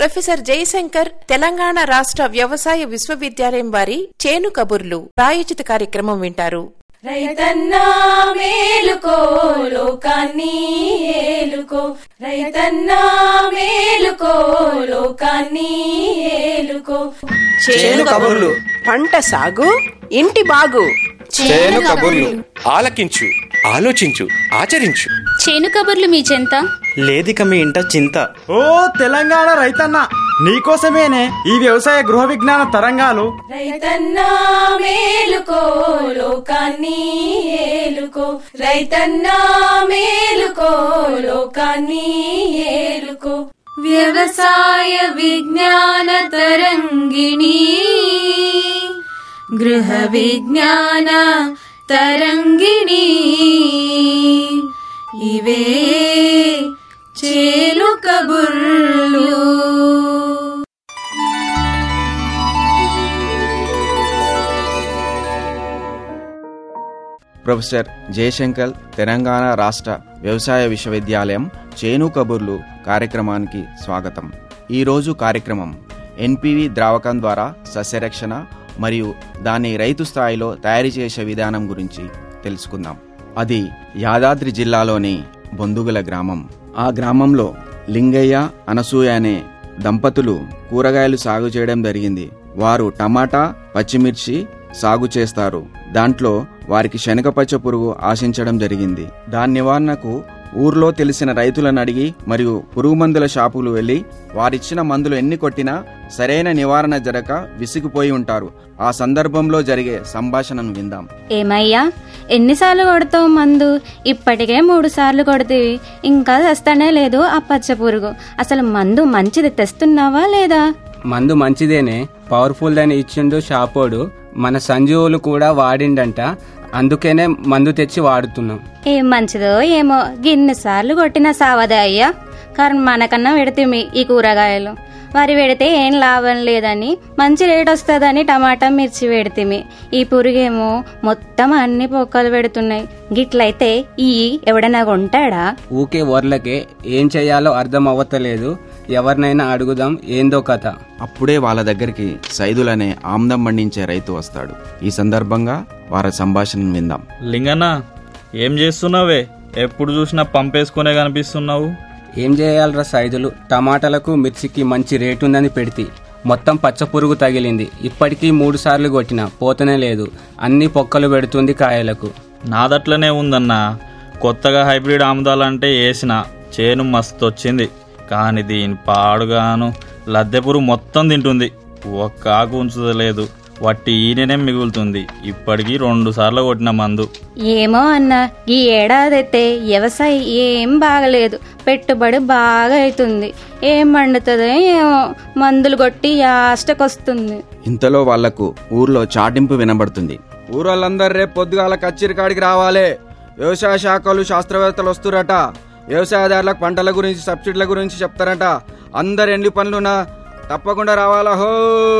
professor Jayashankar Telangana రాష్ట్ర వ్యవసాయ విశ్వవిద్యాలయం వారి చేను కబుర్లు ప్రాయోజిత కార్యక్రమం వింటారు రైతన్నా మేలుకో లోకాన్ని ఏలుకో రైతన్నా మేలుకో లోకాన్ని ఏలుకో చేను కబుర్లు పంట సాగు ఇంటి బాగు చేను కబుర్లు ఆలకించు ఆలోచించు ఆచరించు చేను కబుర్లు మీ చెంత లేదిక మీ ఇంట చింత ఓ తెలంగాణ రైతన్న నీకోసమేనే ఈ వ్యవసాయ గృహ విజ్ఞాన తరంగాలు రైతన్నా మేలుకో లోకాన్ని ఏలుకో రైతన్నా మేలుకో లోకాన్ని ఏలుకో వ్యవసాయ విజ్ఞాన తరంగిణి గృహ విజ్ఞాన తరంగిణి ఇవే చేలు కబుర్లు ప్రొఫెసర్ జయశంకర్ తెలంగాణ రాష్ట్ర వ్యవసాయ విశ్వవిద్యాలయం చేను కబుర్లు కార్యక్రమానికి స్వాగతం ఈరోజు కార్యక్రమం ఎన్పివి ద్రావకం ద్వారా సస్యరక్షణ మరియు దాన్ని రైతు స్థాయిలో తయారు చేసే విధానం గురించి తెలుసుకుందాం అది యాదాద్రి జిల్లాలోని బొందుగుల గ్రామం ఆ గ్రామంలో లింగయ్య అనసూయ అనే దంపతులు కూరగాయలు సాగు చేయడం జరిగింది వారు టమాటా పచ్చిమిర్చి సాగు చేస్తారు దాంట్లో వారికి శనగపచ్చ పురుగు ఆశించడం జరిగింది దాని నివారణకు ఊర్లో తెలిసిన రైతులను అడిగి మరియు పురుగు మందుల షాపులు వెళ్లి వారిచ్చిన మందులు ఎన్ని కొట్టినా సరైన నివారణ జరగక విసిగిపోయి ఉంటారు ఆ సందర్భంలో జరిగే సంభాషణను విందాం ఏమయ్యా ఎన్నిసార్లు కొడతావు మందు ఇప్పటికే మూడు సార్లు కొడుతీవి ఇంకా తెస్తానే లేదు ఆ పచ్చ పురుగు అసలు మందు మంచిది తెస్తున్నావా లేదా మందు మంచిదేనే పవర్ఫుల్ అని ఇచ్చిండు షాపోడు మన సంజీవులు కూడా వాడిండంట అందుకనే మందు తెచ్చి వాడుతున్నాం ఏం మంచిదో ఏమో గిన్ని సార్లు కొట్టినా సావదే అయ్యా కానీ మనకన్నా పెడితే ఈ కూరగాయలు వరి పెడితే ఏం లాభం లేదని మంచి రేట్ వస్తుందని టమాటా మిర్చి పెడితిమి ఈ పురుగేమో మొత్తం అన్ని పొక్కలు పెడుతున్నాయి గిట్లయితే ఈ ఎవడన్నా కొంటాడా ఊకే వర్లకే ఏం చేయాలో అర్థం అవ్వతలేదు ఎవరినైనా అడుగుదాం ఏందో కథ అప్పుడే వాళ్ళ దగ్గరికి సైదులనే ఆమ్దం పండించే రైతు వస్తాడు ఈ సందర్భంగా వారి సంభాషణను విందాం లింగన్న ఏం చేస్తున్నావే ఎప్పుడు చూసినా పంపేసుకునే కనిపిస్తున్నావు ఏం చేయాలరా సైజులు టమాటాలకు మిర్చికి మంచి రేటు ఉందని పెడితే మొత్తం పచ్చ పురుగు తగిలింది ఇప్పటికీ మూడు సార్లు కొట్టిన పోతనే లేదు అన్ని పొక్కలు పెడుతుంది కాయలకు నాదట్లనే ఉందన్నా కొత్తగా హైబ్రిడ్ ఆముదాలంటే వేసిన చేను మస్తు వచ్చింది కానీ దీని పాడుగాను లద్దెపురు మొత్తం తింటుంది ఒక్క ఆకు ఉంచుతలేదు వట్టి ఈయననే మిగులుతుంది ఇప్పటికీ రెండు సార్లు కొట్టిన మందు ఏమో అన్న ఈ ఏడాదైతే వ్యవసాయం ఏం బాగలేదు పెట్టుబడి బాగా అవుతుంది ఏం పండుతుందో ఏమో మందులు కొట్టి యాస్టకొస్తుంది ఇంతలో వాళ్లకు ఊర్లో చాటింపు వినబడుతుంది ఊరోళ్ళందరూ రేపు పొద్దుగాల కచ్చిరి కాడికి రావాలే వ్యవసాయ శాఖలు శాస్త్రవేత్తలు వస్తురట వ్యవసాయదారులకు పంటల గురించి సబ్సిడీల గురించి చెప్తారట అందరు ఎన్ని పనులున్నా తప్పకుండా రావాలా హో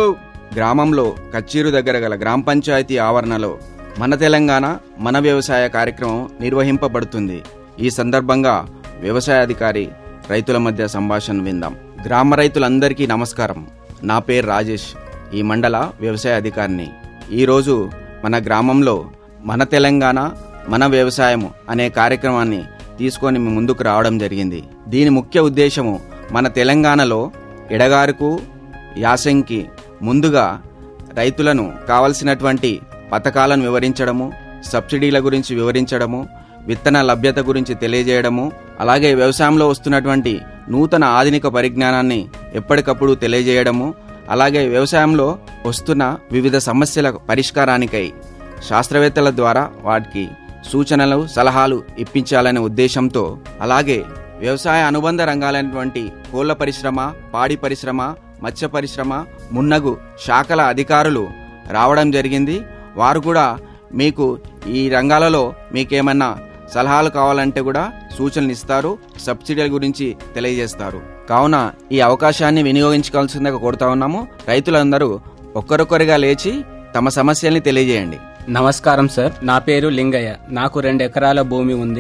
గ్రామంలో కచ్చీరు దగ్గర గల గ్రామ పంచాయతీ ఆవరణలో మన తెలంగాణ మన వ్యవసాయ కార్యక్రమం నిర్వహింపబడుతుంది ఈ సందర్భంగా వ్యవసాయ అధికారి రైతుల మధ్య సంభాషణ విందాం గ్రామ రైతులందరికీ నమస్కారం నా పేరు రాజేష్ ఈ మండల వ్యవసాయ అధికారిని ఈరోజు మన గ్రామంలో మన తెలంగాణ మన వ్యవసాయము అనే కార్యక్రమాన్ని తీసుకొని మీ ముందుకు రావడం జరిగింది దీని ముఖ్య ఉద్దేశము మన తెలంగాణలో ఎడగారుకు యాసంకి ముందుగా రైతులను కావలసినటువంటి పథకాలను వివరించడము సబ్సిడీల గురించి వివరించడము విత్తన లభ్యత గురించి తెలియజేయడము అలాగే వ్యవసాయంలో వస్తున్నటువంటి నూతన ఆధునిక పరిజ్ఞానాన్ని ఎప్పటికప్పుడు తెలియజేయడము అలాగే వ్యవసాయంలో వస్తున్న వివిధ సమస్యల పరిష్కారానికై శాస్త్రవేత్తల ద్వారా వాటికి సూచనలు సలహాలు ఇప్పించాలనే ఉద్దేశంతో అలాగే వ్యవసాయ అనుబంధ రంగాలైనటువంటి కోళ్ల పరిశ్రమ పాడి పరిశ్రమ మత్స్య పరిశ్రమ మున్నగు శాఖల అధికారులు రావడం జరిగింది వారు కూడా మీకు ఈ రంగాలలో మీకేమన్నా సలహాలు కావాలంటే కూడా సూచనలు ఇస్తారు సబ్సిడీల గురించి తెలియజేస్తారు కావున ఈ అవకాశాన్ని వినియోగించుకోవాల్సిందిగా కోరుతా ఉన్నాము రైతులందరూ ఒక్కరొక్కరిగా లేచి తమ సమస్యల్ని తెలియజేయండి నమస్కారం సార్ నా పేరు లింగయ్య నాకు రెండు ఎకరాల భూమి ఉంది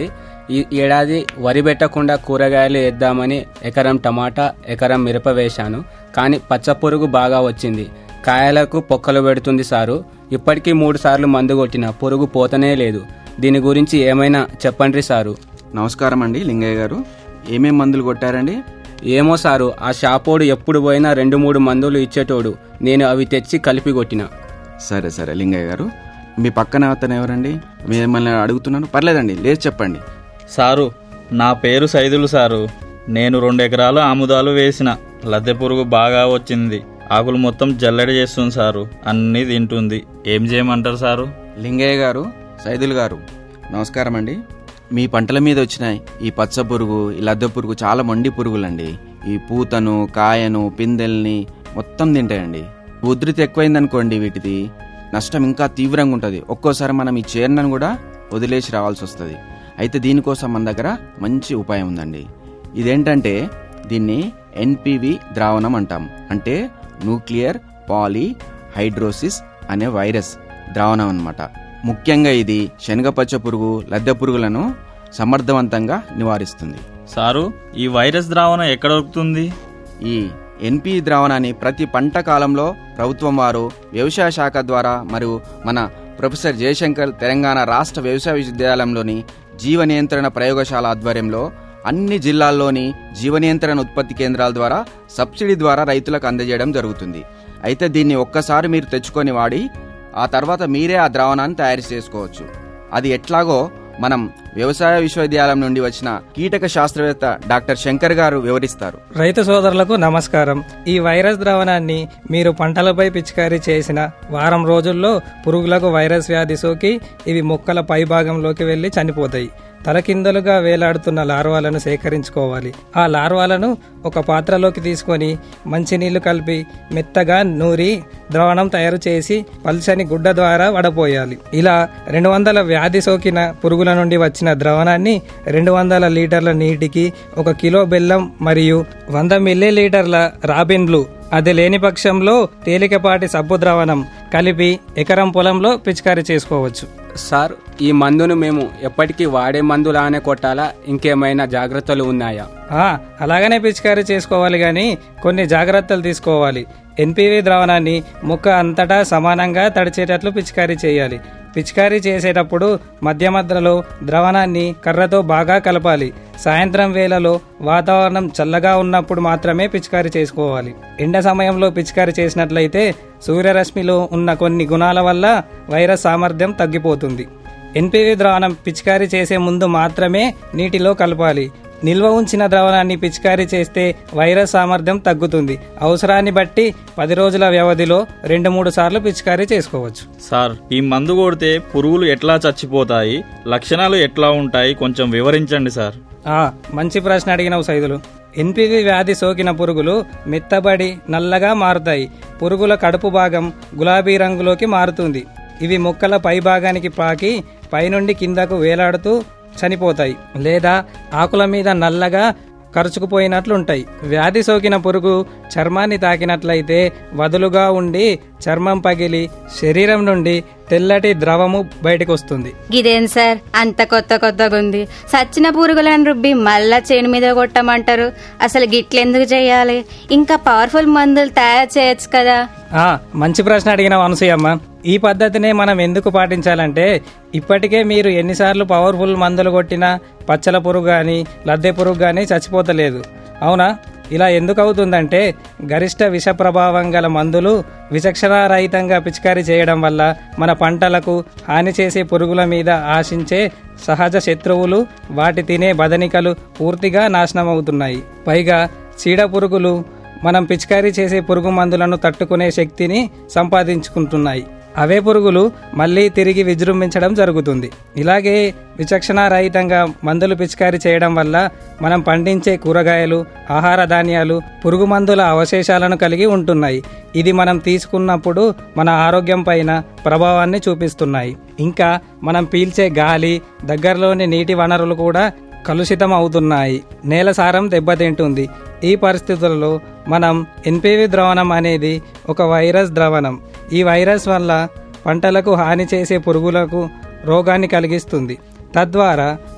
ఈ ఏడాది వరి పెట్టకుండా కూరగాయలు వేద్దామని ఎకరం టమాటా ఎకరం మిరప వేశాను కానీ పచ్చ పురుగు బాగా వచ్చింది కాయలకు పొక్కలు పెడుతుంది సారు ఇప్పటికీ మూడు సార్లు మందు కొట్టిన పురుగు పోతనే లేదు దీని గురించి ఏమైనా చెప్పండి సారు నమస్కారం అండి లింగయ్య గారు ఏమేం మందులు కొట్టారండి ఏమో సారు ఆ షాపోడు ఎప్పుడు పోయినా రెండు మూడు మందులు ఇచ్చేటోడు నేను అవి తెచ్చి కలిపి కొట్టిన సరే సరే లింగయ్య గారు మీ పక్కన అతను ఎవరండి మిమ్మల్ని అడుగుతున్నాను పర్లేదండి లేదు చెప్పండి సారు నా పేరు సైదులు సారు నేను రెండు ఎకరాలు ఆముదాలు వేసిన లద్దె పురుగు బాగా వచ్చింది ఆకులు మొత్తం జల్లెడ చేస్తుంది సారు అన్నీ తింటుంది ఏం చేయమంటారు సారు లింగయ్య గారు సైదులు గారు నమస్కారం అండి మీ పంటల మీద వచ్చిన ఈ పచ్చ పురుగు ఈ లద్దె పురుగు చాలా మొండి పురుగులండి ఈ పూతను కాయను పిందెల్ని మొత్తం తింటాయండి ఉధృతి ఎక్కువైందనుకోండి వీటిది నష్టం ఇంకా తీవ్రంగా ఉంటుంది ఒక్కోసారి మనం ఈ చీరను కూడా వదిలేసి రావాల్సి వస్తుంది అయితే దీనికోసం మన దగ్గర మంచి ఉపాయం ఉందండి ఇదేంటంటే దీన్ని ఎన్పివి ద్రావణం అంటాం అంటే న్యూక్లియర్ పాలీ హైడ్రోసిస్ అనే వైరస్ ద్రావణం అన్నమాట ముఖ్యంగా ఇది శనగపచ్చ పురుగు లద్దె పురుగులను సమర్థవంతంగా నివారిస్తుంది సారు ఈ వైరస్ ద్రావణం ఎక్కడ దొరుకుతుంది ఈ ఎన్పి ద్రావణాన్ని ప్రతి పంట కాలంలో ప్రభుత్వం వారు వ్యవసాయ శాఖ ద్వారా మరియు మన ప్రొఫెసర్ జయశంకర్ తెలంగాణ రాష్ట్ర వ్యవసాయ విశ్వవిద్యాలయంలోని జీవ నియంత్రణ ప్రయోగశాల ఆధ్వర్యంలో అన్ని జిల్లాల్లోని జీవ నియంత్రణ ఉత్పత్తి కేంద్రాల ద్వారా సబ్సిడీ ద్వారా రైతులకు అందజేయడం జరుగుతుంది అయితే దీన్ని ఒక్కసారి మీరు తెచ్చుకొని వాడి ఆ తర్వాత మీరే ఆ ద్రావణాన్ని తయారు చేసుకోవచ్చు అది ఎట్లాగో మనం వ్యవసాయ విశ్వవిద్యాలయం నుండి వచ్చిన కీటక శాస్త్రవేత్త డాక్టర్ శంకర్ గారు వివరిస్తారు రైతు సోదరులకు నమస్కారం ఈ వైరస్ ద్రావణాన్ని మీరు పంటలపై పిచికారీ చేసిన వారం రోజుల్లో పురుగులకు వైరస్ వ్యాధి సోకి ఇవి మొక్కల పై భాగంలోకి వెళ్లి చనిపోతాయి తలకిందలుగా వేలాడుతున్న లార్వాలను సేకరించుకోవాలి ఆ లార్వాలను ఒక పాత్రలోకి తీసుకొని మంచినీళ్లు కలిపి మెత్తగా నూరి ద్రావణం తయారు చేసి పల్చని గుడ్డ ద్వారా వడపోయాలి ఇలా రెండు వందల వ్యాధి సోకిన పురుగుల నుండి వచ్చిన ద్రావణాన్ని రెండు వందల లీటర్ల నీటికి ఒక కిలో బెల్లం మరియు వంద మిల్లీ లీటర్ల రాబిన్ బ్లూ అది లేని పక్షంలో తేలికపాటి సబ్బు ద్రావణం కలిపి ఎకరం పొలంలో పిచికారీ చేసుకోవచ్చు సార్ ఈ మందును మేము ఎప్పటికీ వాడే మందులానే కొట్టాలా ఇంకేమైనా జాగ్రత్తలు ఉన్నాయా ఆ, అలాగనే పిచికారీ చేసుకోవాలి కానీ కొన్ని జాగ్రత్తలు తీసుకోవాలి ఎన్పివి ద్రావణాన్ని మొక్క అంతటా సమానంగా తడిచేటట్లు పిచికారీ చేయాలి పిచికారీ చేసేటప్పుడు మధ్య మధ్యలో ద్రావణాన్ని కర్రతో బాగా కలపాలి సాయంత్రం వేళలో వాతావరణం చల్లగా ఉన్నప్పుడు మాత్రమే పిచికారీ చేసుకోవాలి ఎండ సమయంలో పిచికారీ చేసినట్లయితే సూర్యరశ్మిలో ఉన్న కొన్ని గుణాల వల్ల వైరస్ సామర్థ్యం తగ్గిపోతుంది ఎన్పివి ద్రావణం పిచికారీ చేసే ముందు మాత్రమే నీటిలో కలపాలి నిల్వ ఉంచిన ద్రావణాన్ని పిచికారీ చేస్తే వైరస్ సామర్థ్యం తగ్గుతుంది అవసరాన్ని బట్టి పది రోజుల వ్యవధిలో రెండు మూడు సార్లు పిచికారీ చేసుకోవచ్చు సార్ ఈ మందు కొడితే పురుగులు ఎట్లా చచ్చిపోతాయి లక్షణాలు ఎట్లా ఉంటాయి కొంచెం వివరించండి సార్ ఆ మంచి ప్రశ్న అడిగినవు సైదులు ఎన్పివి వ్యాధి సోకిన పురుగులు మెత్తబడి నల్లగా మారుతాయి పురుగుల కడుపు భాగం గులాబీ రంగులోకి మారుతుంది ఇవి మొక్కల పై భాగానికి పాకి పైనుండి కిందకు వేలాడుతూ చనిపోతాయి లేదా ఆకుల మీద నల్లగా కరుచుకుపోయినట్లుంటాయి వ్యాధి సోకిన పురుగు చర్మాన్ని తాకినట్లయితే వదులుగా ఉండి చర్మం పగిలి శరీరం నుండి తెల్లటి ద్రవము బయటకు వస్తుంది గిదేం సార్ అంత కొత్త కొత్తగా ఉంది సచ్చిన పురుగులను రుబ్బి మళ్ళా చేను మీద కొట్టమంటారు అసలు గిట్లెందుకు చేయాలి ఇంకా పవర్ఫుల్ మందులు తయారు చేయొచ్చు కదా ఆ మంచి ప్రశ్న అడిగిన అనసూయమ్మ ఈ పద్ధతినే మనం ఎందుకు పాటించాలంటే ఇప్పటికే మీరు ఎన్నిసార్లు పవర్ఫుల్ మందులు కొట్టినా పచ్చల పురుగు కానీ లద్దె పురుగు కానీ చచ్చిపోతలేదు అవునా ఇలా ఎందుకు అవుతుందంటే గరిష్ట విష ప్రభావం గల మందులు విచక్షణారహితంగా పిచికారీ చేయడం వల్ల మన పంటలకు హాని చేసే పురుగుల మీద ఆశించే సహజ శత్రువులు వాటి తినే బదనికలు పూర్తిగా నాశనం అవుతున్నాయి పైగా చీడ పురుగులు మనం పిచికారీ చేసే పురుగు మందులను తట్టుకునే శక్తిని సంపాదించుకుంటున్నాయి అవే పురుగులు మళ్ళీ తిరిగి విజృంభించడం జరుగుతుంది ఇలాగే విచక్షణారహితంగా మందులు పిచికారీ చేయడం వల్ల మనం పండించే కూరగాయలు ఆహార ధాన్యాలు పురుగు మందుల అవశేషాలను కలిగి ఉంటున్నాయి ఇది మనం తీసుకున్నప్పుడు మన ఆరోగ్యం పైన ప్రభావాన్ని చూపిస్తున్నాయి ఇంకా మనం పీల్చే గాలి దగ్గరలోని నీటి వనరులు కూడా కలుషితం అవుతున్నాయి నేల సారం దెబ్బతింటుంది ఈ పరిస్థితులలో మనం ఎన్పివి ద్రావణం అనేది ఒక వైరస్ ద్రావణం ఈ వైరస్ వల్ల పంటలకు హాని చేసే పురుగులకు రోగాన్ని కలిగిస్తుంది తద్వారా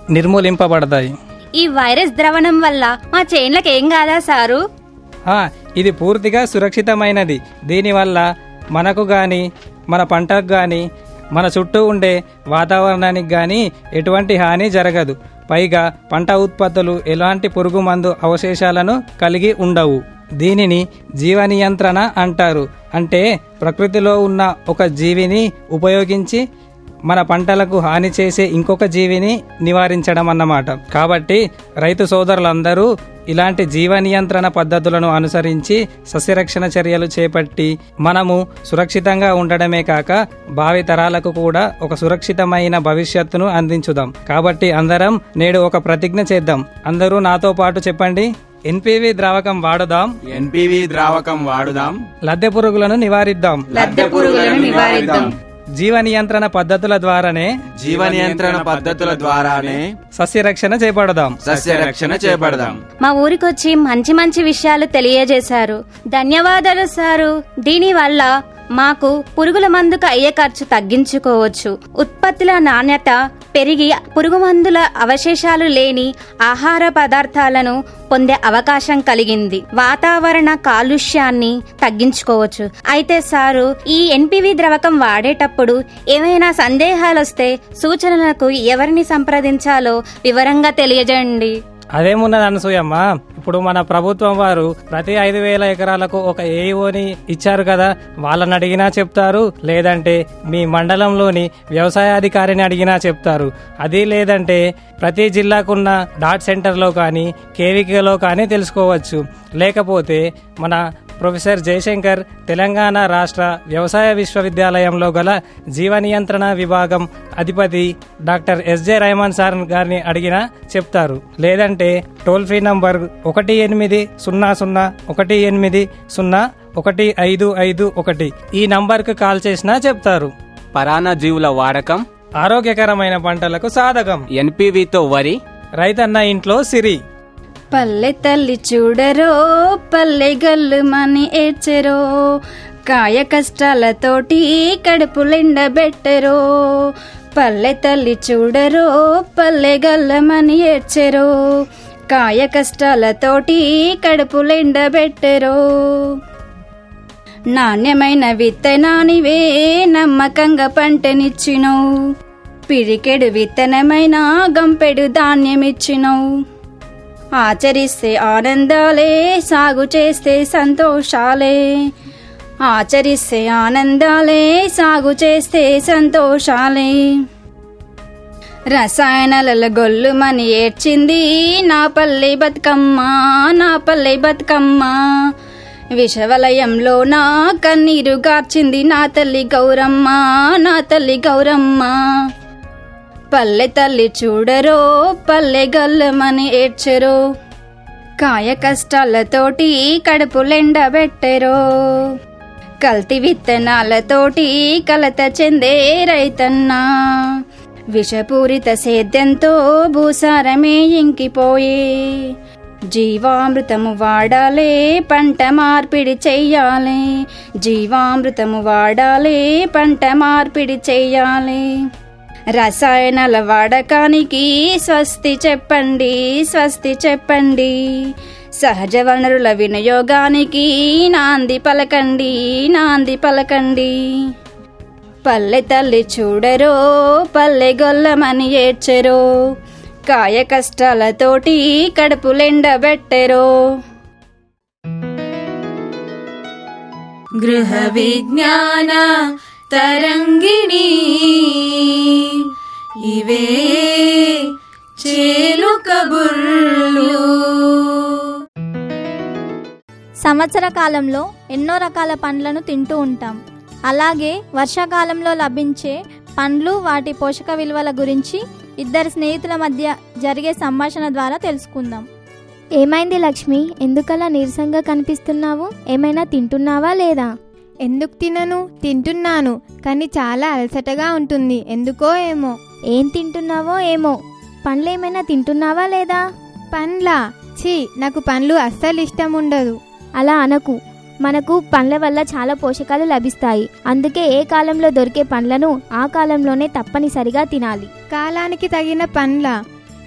నిర్మూలింపబడతాయి ఈ వైరస్ ద్రవణం వల్ల మా చేన్లకు ఏం కాదా సారు ఆ, ఇది పూర్తిగా సురక్షితమైనది దీనివల్ల మనకు గాని మన పంటకు గాని మన చుట్టూ ఉండే వాతావరణానికి గాని ఎటువంటి హాని జరగదు పైగా పంట ఉత్పత్తులు ఎలాంటి పురుగు మందు అవశేషాలను కలిగి ఉండవు దీనిని జీవ నియంత్రణ అంటారు అంటే ప్రకృతిలో ఉన్న ఒక జీవిని ఉపయోగించి మన పంటలకు హాని చేసే ఇంకొక జీవిని నివారించడం అన్నమాట కాబట్టి రైతు సోదరులందరూ ఇలాంటి జీవ నియంత్రణ పద్ధతులను అనుసరించి సస్యరక్షణ చర్యలు చేపట్టి మనము సురక్షితంగా ఉండడమే కాక భావి తరాలకు కూడా ఒక సురక్షితమైన భవిష్యత్తును అందించుదాం కాబట్టి అందరం నేడు ఒక ప్రతిజ్ఞ చేద్దాం అందరూ నాతో పాటు చెప్పండి ఎన్పివి ద్రావకం వాడుదాం ఎన్పివి ద్రావకం వాడుదాం లద్దె పురుగులను నివారిద్దాం లద్దె పురుగులను నివారిద్దాం జీవ నియంత్రణ పద్ధతుల ద్వారానే జీవ నియంత్రణ పద్ధతుల ద్వారానే సస్యరక్షణ చేపడదాం సస్యరక్షణ చేపడదాం మా ఊరికొచ్చి మంచి మంచి విషయాలు తెలియజేశారు ధన్యవాదాలు సారు దీనివల్ల మాకు పురుగుల మందుకు అయ్యే ఖర్చు తగ్గించుకోవచ్చు ఉత్పత్తుల నాణ్యత పెరిగి పురుగు మందుల అవశేషాలు లేని ఆహార పదార్థాలను పొందే అవకాశం కలిగింది వాతావరణ కాలుష్యాన్ని తగ్గించుకోవచ్చు అయితే సారు ఈ ఎన్పివి ద్రవకం వాడేటప్పుడు ఏమైనా సందేహాలు వస్తే సూచనలకు ఎవరిని సంప్రదించాలో వివరంగా తెలియజేయండి అదేమున్నది అనసూయమ్మ ఇప్పుడు మన ప్రభుత్వం వారు ప్రతి ఐదు వేల ఎకరాలకు ఒక ఏఈఓని ఇచ్చారు కదా వాళ్ళని అడిగినా చెప్తారు లేదంటే మీ మండలంలోని వ్యవసాయాధికారిని అడిగినా చెప్తారు అది లేదంటే ప్రతి జిల్లాకున్న డాట్ సెంటర్లో కానీ కేవీకేలో కానీ తెలుసుకోవచ్చు లేకపోతే మన ప్రొఫెసర్ జయశంకర్ తెలంగాణ రాష్ట్ర వ్యవసాయ విశ్వవిద్యాలయంలో గల జీవ నియంత్రణ విభాగం అధిపతి డాక్టర్ ఎస్జే రెహమాన్ సార్ గారిని అడిగినా చెప్తారు లేదంటే టోల్ ఫ్రీ నంబర్ ఒకటి ఎనిమిది సున్నా సున్నా ఒకటి ఎనిమిది సున్నా ఒకటి ఐదు ఐదు ఒకటి ఈ నంబర్కు కాల్ చేసినా చెప్తారు పరాన్న జీవుల వాడకం ఆరోగ్యకరమైన పంటలకు సాధకం ఎన్పివితో వరి రైతన్న ఇంట్లో సిరి పల్లె తల్లి చూడరో పల్లె గల్లు మని ఏడ్చెరో కాయ కష్టాలతోటి కడుపులెండబెట్టెరో పల్లె తల్లి చూడరో పల్లె గల్లమని ఏడ్చెరో కాయ కష్టాలతోటి కడుపులెండబెట్టెరో నాణ్యమైన విత్తనానివే నమ్మకంగా పంటనిచ్చినవు పిడికెడు విత్తనమైన గంపెడు ధాన్యమిచ్చినవు ఆచరిస్తే ఆనందాలే సాగు చేస్తే సంతోషాలే ఆచరిస్తే ఆనందాలే సాగు చేస్తే సంతోషాలే రసాయనాల గొల్లుమని ఏడ్చింది నా పల్లె బతుకమ్మ నా పల్లె బతుకమ్మ విషవలయంలో నా కన్నీరు గార్చింది నా తల్లి గౌరమ్మ నా తల్లి గౌరమ్మ పల్లె తల్లి చూడరో పల్లె గల్లమని ఏడ్చెరో కాయ కష్టాలతోటి కడుపులెండబెట్టెరో కల్తీ విత్తనాలతోటి కలత చెందే రైతన్నా విషపూరిత సేద్యంతో భూసారమే ఇంకిపోయే జీవామృతము వాడాలే పంట మార్పిడి చెయ్యాలి జీవామృతము వాడాలే పంట మార్పిడి చెయ్యాలి రసాయనాల వాడకానికి స్వస్తి చెప్పండి స్వస్తి చెప్పండి సహజ వనరుల వినియోగానికి నాంది పలకండి నాంది పలకండి పల్లె తల్లి చూడరో పల్లె గొల్లమని ఏడ్చెరో కాయ కష్టాలతోటి కడుపులెండబెట్టెరో గృహ విజ్ఞాన తరంగిణి ఇవే చేలు కబుర్లు సంవత్సర కాలంలో ఎన్నో రకాల పండ్లను తింటూ ఉంటాం అలాగే వర్షాకాలంలో లభించే పండ్లు వాటి పోషక విలువల గురించి ఇద్దరు స్నేహితుల మధ్య జరిగే సంభాషణ ద్వారా తెలుసుకుందాం ఏమైంది లక్ష్మి ఎందుకలా నీరసంగా కనిపిస్తున్నావు ఏమైనా తింటున్నావా లేదా ఎందుకు తినను తింటున్నాను కానీ చాలా అలసటగా ఉంటుంది ఎందుకో ఏమో ఏం తింటున్నావో ఏమో పండ్లు ఏమైనా తింటున్నావా లేదా పండ్లా ఛీ నాకు పండ్లు అస్సలు ఇష్టం ఉండదు అలా అనకు మనకు పండ్ల వల్ల చాలా పోషకాలు లభిస్తాయి అందుకే ఏ కాలంలో దొరికే పండ్లను ఆ కాలంలోనే తప్పనిసరిగా తినాలి కాలానికి తగిన పండ్ల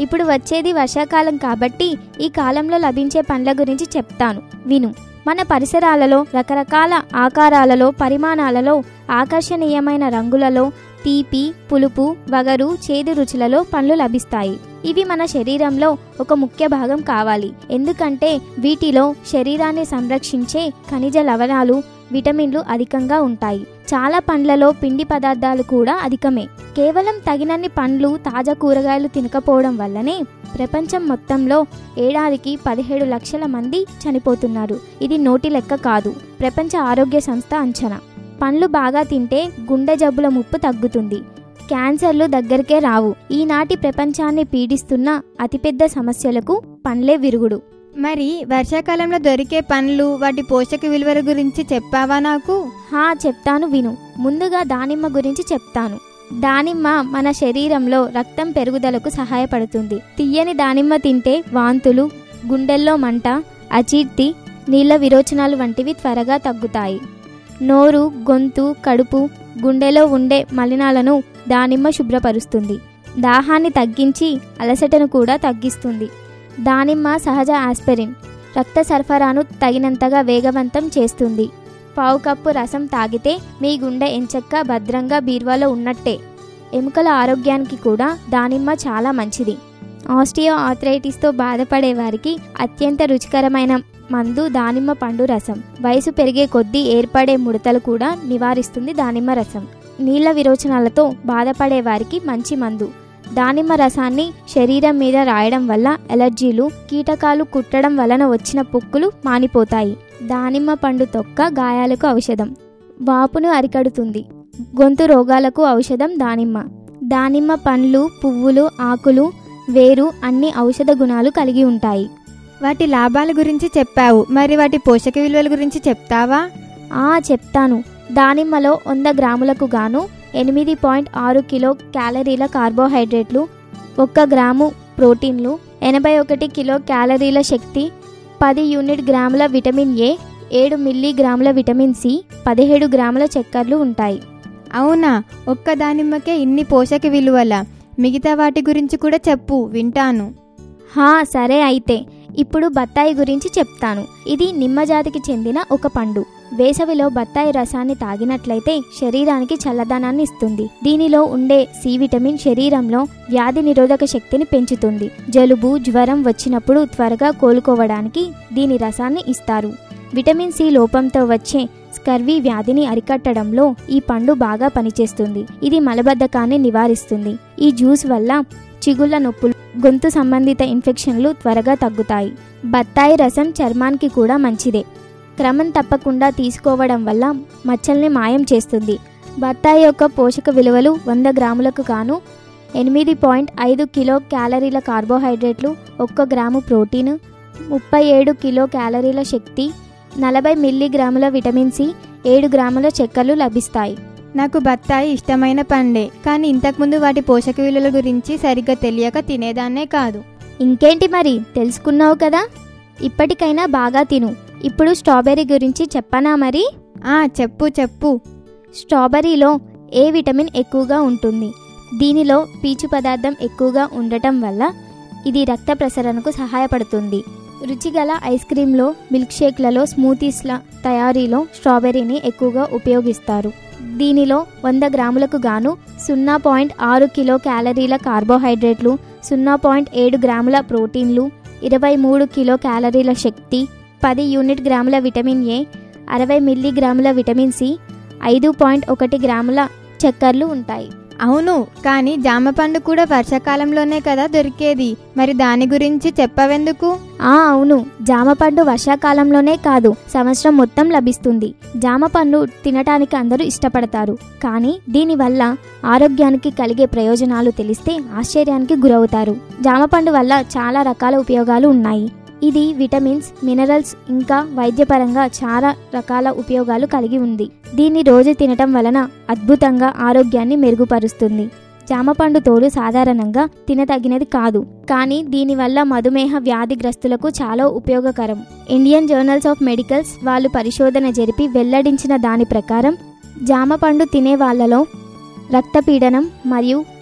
ఇప్పుడు వచ్చేది వర్షాకాలం కాబట్టి ఈ కాలంలో లభించే పండ్ల గురించి చెప్తాను విను మన పరిసరాలలో రకరకాల ఆకారాలలో పరిమాణాలలో ఆకర్షణీయమైన రంగులలో తీపి పులుపు వగరు చేదు రుచులలో పండ్లు లభిస్తాయి ఇవి మన శరీరంలో ఒక ముఖ్య భాగం కావాలి ఎందుకంటే వీటిలో శరీరాన్ని సంరక్షించే ఖనిజ లవణాలు విటమిన్లు అధికంగా ఉంటాయి చాలా పండ్లలో పిండి పదార్థాలు కూడా అధికమే కేవలం తగినన్ని పండ్లు తాజా కూరగాయలు తినకపోవడం వల్లనే ప్రపంచం మొత్తంలో ఏడాదికి పదిహేడు లక్షల మంది చనిపోతున్నారు ఇది నోటి లెక్క కాదు ప్రపంచ ఆరోగ్య సంస్థ అంచనా పండ్లు బాగా తింటే గుండె జబ్బుల ముప్పు తగ్గుతుంది క్యాన్సర్లు దగ్గరికే రావు ఈనాటి ప్రపంచాన్ని పీడిస్తున్న అతిపెద్ద సమస్యలకు పండ్లే విరుగుడు మరి వర్షాకాలంలో దొరికే పండ్లు వాటి పోషక విలువల గురించి చెప్పావా నాకు హా చెప్తాను విను ముందుగా దానిమ్మ గురించి చెప్తాను దానిమ్మ మన శరీరంలో రక్తం పెరుగుదలకు సహాయపడుతుంది తీయని దానిమ్మ తింటే వాంతులు గుండెల్లో మంట అజీర్తి నీళ్ళ విరోచనాలు వంటివి త్వరగా తగ్గుతాయి నోరు గొంతు కడుపు గుండెలో ఉండే మలినాలను దానిమ్మ శుభ్రపరుస్తుంది దాహాన్ని తగ్గించి అలసటను కూడా తగ్గిస్తుంది దానిమ్మ సహజ ఆస్పెరిన్ రక్త సరఫరాను తగినంతగా వేగవంతం చేస్తుంది పావు కప్పు రసం తాగితే మీ గుండె ఎంచక్క భద్రంగా బీర్వాలో ఉన్నట్టే ఎముకల ఆరోగ్యానికి కూడా దానిమ్మ చాలా మంచిది ఆస్టియో ఆర్థరైటిస్తో బాధపడే వారికి అత్యంత రుచికరమైన మందు దానిమ్మ పండు రసం వయసు పెరిగే కొద్దీ ఏర్పడే ముడతలు కూడా నివారిస్తుంది దానిమ్మ రసం నీళ్ల విరోచనాలతో బాధపడే వారికి మంచి మందు దానిమ్మ రసాన్ని శరీరం మీద రాయడం వల్ల ఎలర్జీలు కీటకాలు కుట్టడం వలన వచ్చిన పొక్కులు మానిపోతాయి దానిమ్మ పండు తొక్క గాయాలకు ఔషధం వాపును అరికడుతుంది గొంతు రోగాలకు ఔషధం దానిమ్మ దానిమ్మ పండ్లు పువ్వులు ఆకులు వేరు అన్ని ఔషధ గుణాలు కలిగి ఉంటాయి వాటి లాభాల గురించి చెప్పావు మరి వాటి పోషక విలువల గురించి చెప్తావా ఆ చెప్తాను దానిమ్మలో వంద గ్రాములకు గాను ఎనిమిది పాయింట్ ఆరు కిలో క్యాలరీల కార్బోహైడ్రేట్లు ఒక్క గ్రాము ప్రోటీన్లు ఎనభై ఒకటి కిలో క్యాలరీల శక్తి పది యూనిట్ గ్రాముల విటమిన్ ఏ ఏడు మిల్లీ గ్రాముల విటమిన్ సి పదిహేడు గ్రాముల చక్కెరలు ఉంటాయి అవునా ఒక్క దానిమ్మకే ఇన్ని పోషక విలువల మిగతా వాటి గురించి కూడా చెప్పు వింటాను హా సరే అయితే ఇప్పుడు బత్తాయి గురించి చెప్తాను ఇది నిమ్మజాతికి చెందిన ఒక పండు వేసవిలో బత్తాయి రసాన్ని తాగినట్లయితే శరీరానికి చల్లదనాన్ని ఇస్తుంది దీనిలో ఉండే సి విటమిన్ శరీరంలో వ్యాధి నిరోధక శక్తిని పెంచుతుంది జలుబు జ్వరం వచ్చినప్పుడు త్వరగా కోలుకోవడానికి దీని రసాన్ని ఇస్తారు విటమిన్ సి లోపంతో వచ్చే స్కర్వీ వ్యాధిని అరికట్టడంలో ఈ పండు బాగా పనిచేస్తుంది ఇది మలబద్ధకాన్ని నివారిస్తుంది ఈ జ్యూస్ వల్ల చిగుళ్ళ నొప్పులు గొంతు సంబంధిత ఇన్ఫెక్షన్లు త్వరగా తగ్గుతాయి బత్తాయి రసం చర్మానికి కూడా మంచిదే క్రమం తప్పకుండా తీసుకోవడం వల్ల మచ్చల్ని మాయం చేస్తుంది బత్తాయి యొక్క పోషక విలువలు వంద గ్రాములకు గాను ఎనిమిది పాయింట్ ఐదు కిలో క్యాలరీల కార్బోహైడ్రేట్లు ఒక్క గ్రాము ప్రోటీన్ ముప్పై ఏడు కిలో క్యాలరీల శక్తి నలభై మిల్లీగ్రాముల విటమిన్ సి ఏడు గ్రాముల చక్కెరలు లభిస్తాయి నాకు బత్తాయి ఇష్టమైన పండే కానీ ఇంతకుముందు వాటి పోషక విలువల గురించి సరిగ్గా తెలియక తినేదాన్నే కాదు ఇంకేంటి మరి తెలుసుకున్నావు కదా ఇప్పటికైనా బాగా తిను ఇప్పుడు స్ట్రాబెర్రీ గురించి చెప్పనా మరి ఆ చెప్పు చెప్పు స్ట్రాబెర్రీలో ఏ విటమిన్ ఎక్కువగా ఉంటుంది దీనిలో పీచు పదార్థం ఎక్కువగా ఉండటం వల్ల ఇది రక్త ప్రసరణకు సహాయపడుతుంది రుచిగల ఐస్ క్రీంలో మిల్క్ షేక్లలో స్మూతీస్ల తయారీలో స్ట్రాబెర్రీని ఎక్కువగా ఉపయోగిస్తారు దీనిలో వంద గ్రాములకు గాను సున్నా పాయింట్ ఆరు కిలో క్యాలరీల కార్బోహైడ్రేట్లు సున్నా పాయింట్ ఏడు గ్రాముల ప్రోటీన్లు ఇరవై మూడు కిలో క్యాలరీల శక్తి పది యూనిట్ గ్రాముల విటమిన్ ఏ అరవై మిల్లీగ్రాముల విటమిన్ సి ఐదు పాయింట్ ఒకటి గ్రాముల చక్కెరలు ఉంటాయి అవును కానీ జామ పండు కూడా వర్షాకాలంలోనే కదా దొరికేది మరి దాని గురించి చెప్పవెందుకు ఆ అవును జామ పండు వర్షాకాలంలోనే కాదు సంవత్సరం మొత్తం లభిస్తుంది జామ పండు తినటానికి అందరూ ఇష్టపడతారు కానీ దీనివల్ల ఆరోగ్యానికి కలిగే ప్రయోజనాలు తెలిస్తే ఆశ్చర్యానికి గురవుతారు జామ పండు వల్ల చాలా రకాల ఉపయోగాలు ఉన్నాయి ఇది విటమిన్స్ మినరల్స్ ఇంకా వైద్యపరంగా చాలా రకాల ఉపయోగాలు కలిగి ఉంది దీన్ని రోజు తినటం వలన అద్భుతంగా ఆరోగ్యాన్ని మెరుగుపరుస్తుంది జామపండు తోడు సాధారణంగా తినతగినది కాదు కానీ దీనివల్ల మధుమేహ వ్యాధిగ్రస్తులకు చాలా ఉపయోగకరం ఇండియన్ జర్నల్స్ ఆఫ్ మెడికల్స్ వాళ్ళు పరిశోధన జరిపి వెల్లడించిన దాని ప్రకారం జామపండు తినే వాళ్ళలో రక్తపీడనం మరియు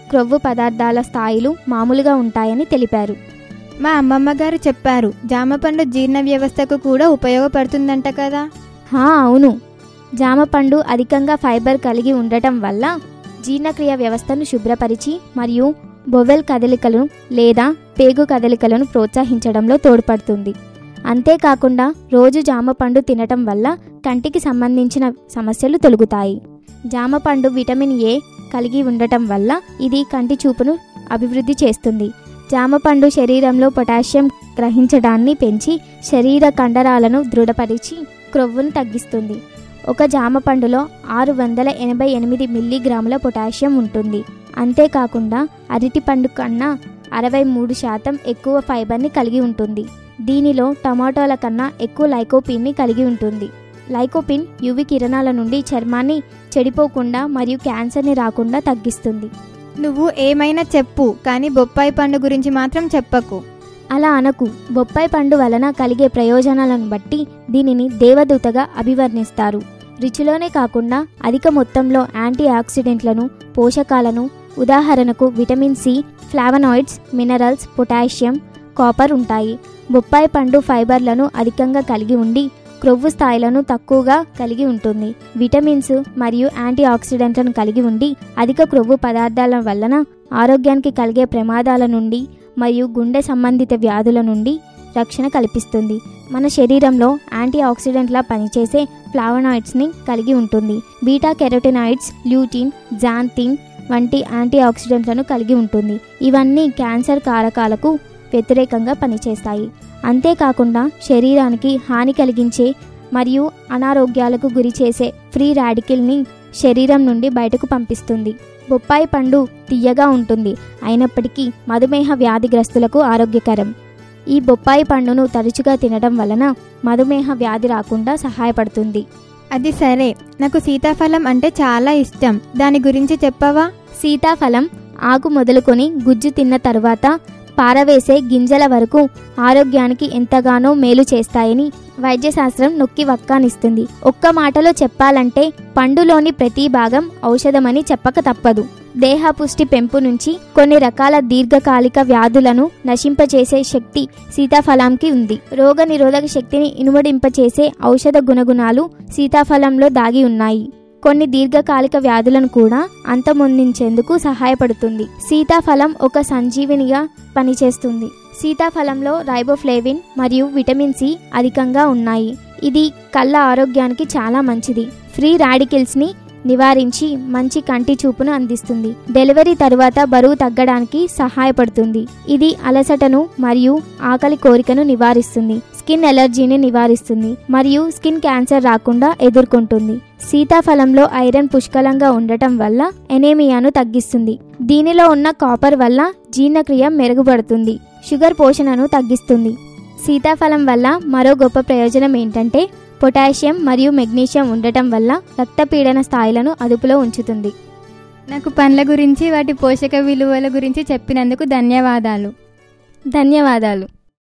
క్రొవ్వు పదార్థాల స్థాయిలు మామూలుగా ఉంటాయని తెలిపారు మా అమ్మమ్మ గారు చెప్పారు జామ పండు జీర్ణ వ్యవస్థకు కూడా ఉపయోగపడుతుందంట కదా హా అవును జామ పండు అధికంగా ఫైబర్ కలిగి ఉండటం వల్ల జీర్ణక్రియ వ్యవస్థను శుభ్రపరిచి మరియు బొవెల్ కదలికలను లేదా పేగు కదలికలను ప్రోత్సహించడంలో తోడ్పడుతుంది అంతేకాకుండా రోజు జామ పండు తినటం వల్ల కంటికి సంబంధించిన సమస్యలు తొలగుతాయి జామ పండు విటమిన్ ఏ కలిగి ఉండటం వల్ల ఇది కంటి చూపును అభివృద్ధి చేస్తుంది జామ పండు శరీరంలో పొటాషియం గ్రహించడాన్ని పెంచి శరీర కండరాలను దృఢపరిచి క్రొవ్వును తగ్గిస్తుంది ఒక జామ పండులో ఆరు వందల ఎనభై ఎనిమిది మిల్లీగ్రాముల పొటాషియం ఉంటుంది అంతేకాకుండా అరటి పండు కన్నా అరవై మూడు శాతం ఎక్కువ ఫైబర్ని కలిగి ఉంటుంది దీనిలో టమాటోల కన్నా ఎక్కువ లైకోపిన్ని కలిగి ఉంటుంది లైకోపిన్ యువి కిరణాల నుండి చర్మాన్ని చెడిపోకుండా మరియు క్యాన్సర్ని రాకుండా తగ్గిస్తుంది నువ్వు ఏమైనా చెప్పు కానీ బొప్పాయి పండు గురించి మాత్రం చెప్పకు అలా అనకు బొప్పాయి పండు వలన కలిగే ప్రయోజనాలను బట్టి దీనిని దేవదూతగా అభివర్ణిస్తారు రుచిలోనే కాకుండా అధిక మొత్తంలో యాంటీ ఆక్సిడెంట్లను పోషకాలను ఉదాహరణకు vitamin C flavonoids minerals potassium copper ఉంటాయి బొప్పాయి పండు ఫైబర్లను అధికంగా కలిగి ఉండి క్రొవ్వు స్థాయిలను తక్కువగా కలిగి ఉంటుంది విటమిన్స్ మరియు యాంటీ ఆక్సిడెంట్లను కలిగి ఉండి అధిక క్రొవ్వు పదార్థాల వలన ఆరోగ్యానికి కలిగే ప్రమాదాల నుండి మరియు గుండె సంబంధిత వ్యాధుల నుండి రక్షణ కల్పిస్తుంది మన శరీరంలో యాంటీ ఆక్సిడెంట్లా పనిచేసే ఫ్లావనాయిడ్స్ని కలిగి ఉంటుంది బీటా కెరోటినాయిడ్స్ ల్యూటిన్ జాంతిన్ వంటి యాంటీ ఆక్సిడెంట్లను కలిగి ఉంటుంది ఇవన్నీ క్యాన్సర్ కారకాలకు వ్యతిరేకంగా పనిచేస్తాయి అంతేకాకుండా శరీరానికి హాని కలిగించే మరియు అనారోగ్యాలకు గురి చేసే ఫ్రీ రాడికిల్ని శరీరం నుండి బయటకు పంపిస్తుంది బొప్పాయి పండు తీయగా ఉంటుంది అయినప్పటికీ మధుమేహ వ్యాధిగ్రస్తులకు ఆరోగ్యకరం ఈ బొప్పాయి పండును తరచుగా తినడం వలన మధుమేహ వ్యాధి రాకుండా సహాయపడుతుంది అది సరే నాకు సీతాఫలం అంటే చాలా ఇష్టం దాని గురించి చెప్పవా సీతాఫలం ఆకు మొదలుకొని గుజ్జు తిన్న తరువాత పారవేసే గింజల వరకు ఆరోగ్యానికి ఎంతగానో మేలు చేస్తాయని వైద్యశాస్త్రం నొక్కి వక్కానిస్తుంది ఒక్క మాటలో చెప్పాలంటే పండులోని ప్రతి భాగం ఔషధమని చెప్పక తప్పదు దేహపుష్టి పెంపు నుంచి కొన్ని రకాల దీర్ఘకాలిక వ్యాధులను నశింపచేసే శక్తి సీతాఫలంకి ఉంది రోగ నిరోధక శక్తిని ఇనుమడింపచేసే ఔషధ గుణగుణాలు సీతాఫలంలో దాగి ఉన్నాయి కొన్ని దీర్ఘకాలిక వ్యాధులను కూడా అంతమొందించేందుకు సహాయపడుతుంది సీతాఫలం ఒక సంజీవినిగా పనిచేస్తుంది సీతాఫలంలో రైబోఫ్లేవిన్ మరియు విటమిన్ సి అధికంగా ఉన్నాయి ఇది కళ్ళ ఆరోగ్యానికి చాలా మంచిది ఫ్రీ రాడికిల్స్ని నివారించి మంచి కంటి చూపును అందిస్తుంది డెలివరీ తరువాత బరువు తగ్గడానికి సహాయపడుతుంది ఇది అలసటను మరియు ఆకలి కోరికను నివారిస్తుంది స్కిన్ ఎలర్జీని నివారిస్తుంది మరియు స్కిన్ క్యాన్సర్ రాకుండా ఎదుర్కొంటుంది సీతాఫలంలో ఐరన్ పుష్కలంగా ఉండటం వల్ల ఎనేమియాను తగ్గిస్తుంది దీనిలో ఉన్న కాపర్ వల్ల జీర్ణక్రియ మెరుగుపడుతుంది షుగర్ పోషణను తగ్గిస్తుంది సీతాఫలం వల్ల మరో గొప్ప ప్రయోజనం ఏంటంటే పొటాషియం మరియు మెగ్నీషియం ఉండటం వల్ల రక్తపీడన స్థాయిలను అదుపులో ఉంచుతుంది నాకు పండ్ల గురించి వాటి పోషక విలువల గురించి చెప్పినందుకు ధన్యవాదాలు ధన్యవాదాలు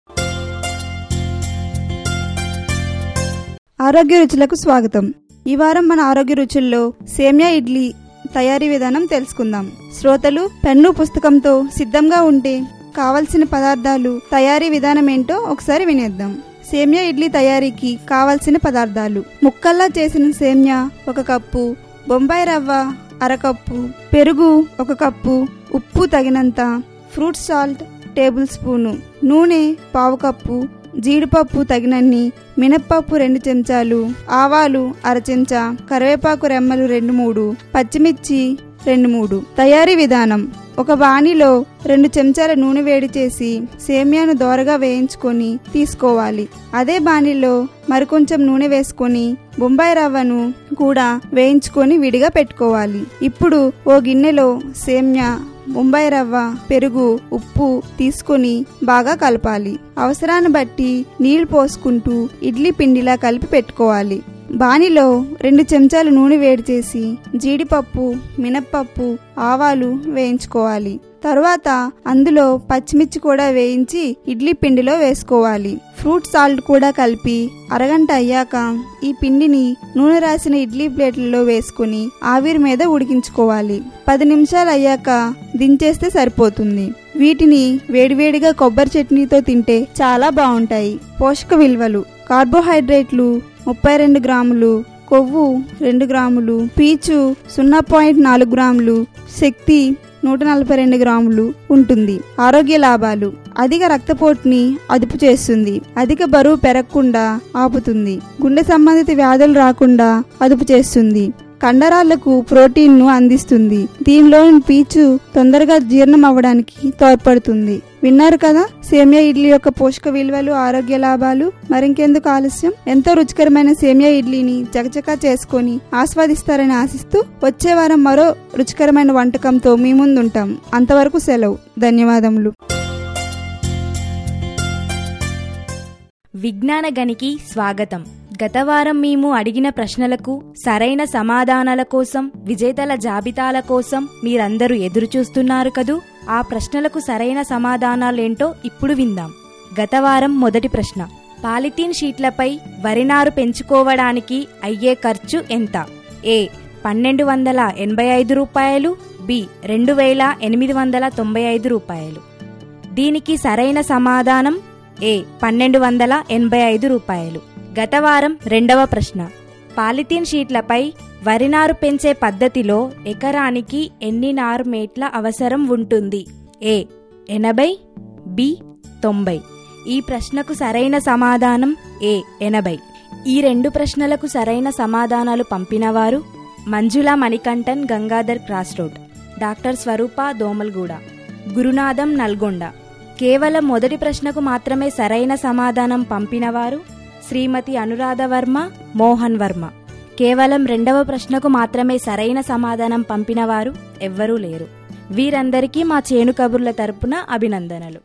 ఆరోగ్య రుచులకు స్వాగతం ఈ వారం మన ఆరోగ్య రుచుల్లో సేమ్యా ఇడ్లీ తయారీ విధానం తెలుసుకుందాం శ్రోతలు పెన్ను పుస్తకంతో సిద్ధంగా ఉంటే కావలసిన పదార్థాలు తయారీ విధానం ఏంటో ఒకసారి వినేద్దాం సేమ్యా ఇడ్లీ తయారీకి కావలసిన పదార్థాలు ముక్కల్లా చేసిన సేమ్యా ఒక కప్పు బొంబాయి రవ్వ అరకప్పు పెరుగు ఒక కప్పు ఉప్పు తగినంత ఫ్రూట్ సాల్ట్ టేబుల్ స్పూను నూనె పావు కప్పు జీడిపప్పు తగినన్ని మినప్పప్పు రెండు చెంచాలు ఆవాలు అర చెంచా కరివేపాకు రెమ్మలు రెండు మూడు పచ్చిమిర్చి రెండు మూడు తయారీ విధానం ఒక బాణీలో రెండు చెంచాల నూనె వేడి చేసి సేమ్యాను దోరగా వేయించుకొని తీసుకోవాలి అదే బాణీలో మరికొంచెం నూనె వేసుకొని బొంబాయి రవ్వను కూడా వేయించుకొని విడిగా పెట్టుకోవాలి ఇప్పుడు ఓ గిన్నెలో సేమ్యా బొంబాయి రవ్వ పెరుగు ఉప్పు తీసుకొని బాగా కలపాలి అవసరాన్ని బట్టి నీళ్లు పోసుకుంటూ ఇడ్లీ పిండిలా కలిపి పెట్టుకోవాలి బాణీలో రెండు చెంచాలు నూనె వేడి చేసి జీడిపప్పు మినప్పప్పు ఆవాలు వేయించుకోవాలి తరువాత అందులో పచ్చిమిర్చి కూడా వేయించి ఇడ్లీ పిండిలో వేసుకోవాలి ఫ్రూట్ సాల్ట్ కూడా కలిపి అరగంట అయ్యాక ఈ పిండిని నూనె రాసిన ఇడ్లీ ప్లేట్లలో వేసుకుని ఆవిరి మీద ఉడికించుకోవాలి పది నిమిషాలు అయ్యాక దించేస్తే సరిపోతుంది వీటిని వేడివేడిగా కొబ్బరి చట్నీతో తింటే చాలా బాగుంటాయి పోషక విలువలు కార్బోహైడ్రేట్లు ముప్పై రెండు గ్రాములు కొవ్వు రెండు గ్రాములు పీచు సున్నా పాయింట్ నాలుగు గ్రాములు శక్తి నూట నలభై రెండు గ్రాములు ఉంటుంది ఆరోగ్య లాభాలు అధిక రక్తపోటుని అదుపు చేస్తుంది అధిక బరువు పెరగకుండా ఆపుతుంది గుండె సంబంధిత వ్యాధులు రాకుండా అదుపు చేస్తుంది కండరాలకు ప్రోటీన్ను అందిస్తుంది దీనిలోని పీచు తొందరగా జీర్ణం అవ్వడానికి తోడ్పడుతుంది విన్నారు కదా సేమియా ఇడ్లీ యొక్క పోషక విలువలు ఆరోగ్య లాభాలు మరింకెందుకు ఆలస్యం ఎంతో రుచికరమైన సేమియా ఇడ్లీని చకచకా చేసుకొని ఆస్వాదిస్తారని ఆశిస్తూ వచ్చే వారం మరో రుచికరమైన వంటకంతో మీ ముందుంటాం అంతవరకు సెలవు ధన్యవాదములు విజ్ఞాన గనికి స్వాగతం గత వారం మేము అడిగిన ప్రశ్నలకు సరైన సమాధానాల కోసం విజేతల జాబితాల కోసం మీరందరూ ఎదురుచూస్తున్నారు కదూ ఆ ప్రశ్నలకు సరైన సమాధానాలేంటో ఇప్పుడు విందాం గత వారం మొదటి ప్రశ్న పాలిథీన్ షీట్లపై వరినారు పెంచుకోవడానికి అయ్యే ఖర్చు ఎంత ఏ పన్నెండు వందల ఎనభై ఐదు రూపాయలు బి రెండు వేల ఎనిమిది వందల తొంభై ఐదు రూపాయలు దీనికి సరైన సమాధానం ఏ పన్నెండు వందల ఎనభై ఐదు రూపాయలు గత వారం రెండవ ప్రశ్న పాలిథీన్ షీట్లపై వరినారు పెంచే పద్ధతిలో ఎకరానికి ఎన్ని నారు మేట్ల అవసరం ఉంటుంది ఏ ఎనభై బి తొంభై ఈ ప్రశ్నకు సరైన సమాధానం ఏ ఎనభై ఈ రెండు ప్రశ్నలకు సరైన సమాధానాలు పంపినవారు Manjula Manikandan Gangadhar cross road doctor Swarupa Domalguda Gurunatham Nalgonda కేవలం మొదటి ప్రశ్నకు మాత్రమే సరైన సమాధానం పంపినవారు శ్రీమతి అనురాధ వర్మ మోహన్ వర్మ కేవలం రెండవ ప్రశ్నకు మాత్రమే సరైన సమాధానం పంపినవారు ఎవ్వరూ లేరు వీరందరికీ మా చేను కబుర్ల తరపున అభినందనలు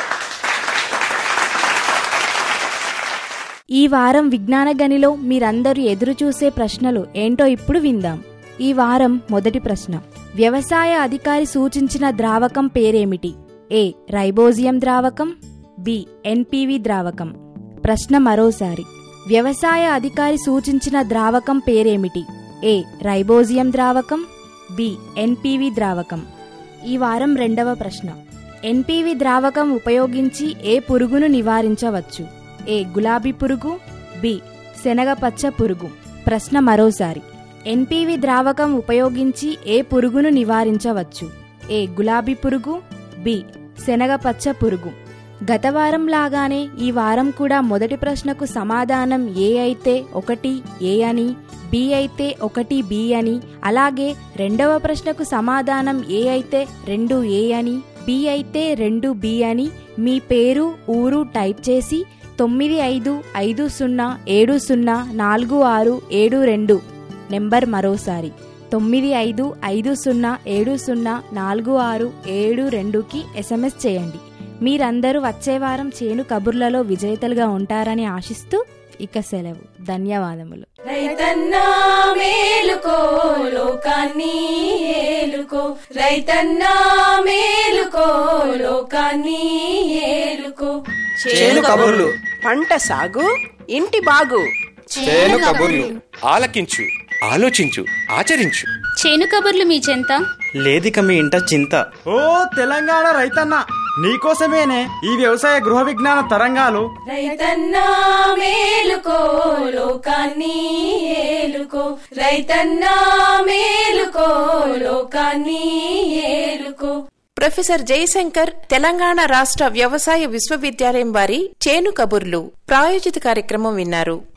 ఈ వారం విజ్ఞాన గనిలో మీరందరూ ఎదురు చూసే ప్రశ్నలు ఏంటో ఇప్పుడు విందాం ఈ వారం మొదటి ప్రశ్న వ్యవసాయ అధికారి సూచించిన ద్రావకం పేరేమిటి ఏ రైబోజియం ద్రావకం బి ఎన్పివి ద్రావకం ప్రశ్న మరోసారి వ్యవసాయ అధికారి సూచించిన ద్రావకం పేరేమిటి ఏ రైబోజియం ద్రావకం బి ఎన్పివి ద్రావకం ఈ వారం రెండవ ప్రశ్న ఎన్పివి ద్రావకం ఉపయోగించి ఏ పురుగును నివారించవచ్చు ఏ గులాబీ పురుగు బి శనగపచ్చ పురుగు ప్రశ్న మరోసారి ఎన్పివి ద్రావకం ఉపయోగించి ఏ పురుగును నివారించవచ్చు ఏ గులాబీ పురుగు బి శనగపచ్చ పురుగు గత వారం లాగానే ఈ వారం కూడా మొదటి ప్రశ్నకు సమాధానం ఏ అయితే ఒకటి ఏ అని బి అయితే ఒకటి బి అని అలాగే రెండవ ప్రశ్నకు సమాధానం ఏ అయితే రెండు ఏ అని బి అయితే రెండు బి అని మీ పేరు ఊరు టైప్ చేసి తొమ్మిది ఐదు ఐదు సున్నా ఏడు సున్నా నాలుగు ఆరు ఏడు రెండు నెంబర్ మరోసారి తొమ్మిది ఐదు ఐదు సున్నా ఏడు సున్నా నాలుగు ఆరు ఏడు రెండుకి ఎస్ఎంఎస్ చేయండి మీరందరూ వచ్చే వారం చేను కబుర్లలో విజేతలుగా ఉంటారని ఆశిస్తూ ఇక సెలవు ధన్యవాదములు రైతన్నా మేలుకో లోకాన్ని ఏలుకో రైతన్నా మేలుకో లోకాన్ని ఏలుకో చేను కబుర్లు పంట సాగు ఇంటి బాగు చేను కబుర్లు ఆలకించు ఆలోచించు ఆచరించు చేను కబుర్లు మీ చెంత లేదిక మీ ఇంట చింత ఓ తెలంగాణ రైతన్న నీకోసమేనే ఈ వ్యవసాయ గృహ విజ్ఞాన తరంగాలు రైతన్నా మేలుకో లోకాన్ని ఏలుకో రైతన్నా మేలుకో లోకాన్ని ఏలుకో ప్రొఫెసర్ జయశంకర్ తెలంగాణ రాష్ట్ర వ్యవసాయ విశ్వవిద్యాలయం వారి చేను కబుర్లు ప్రాయోజిత కార్యక్రమం విన్నారు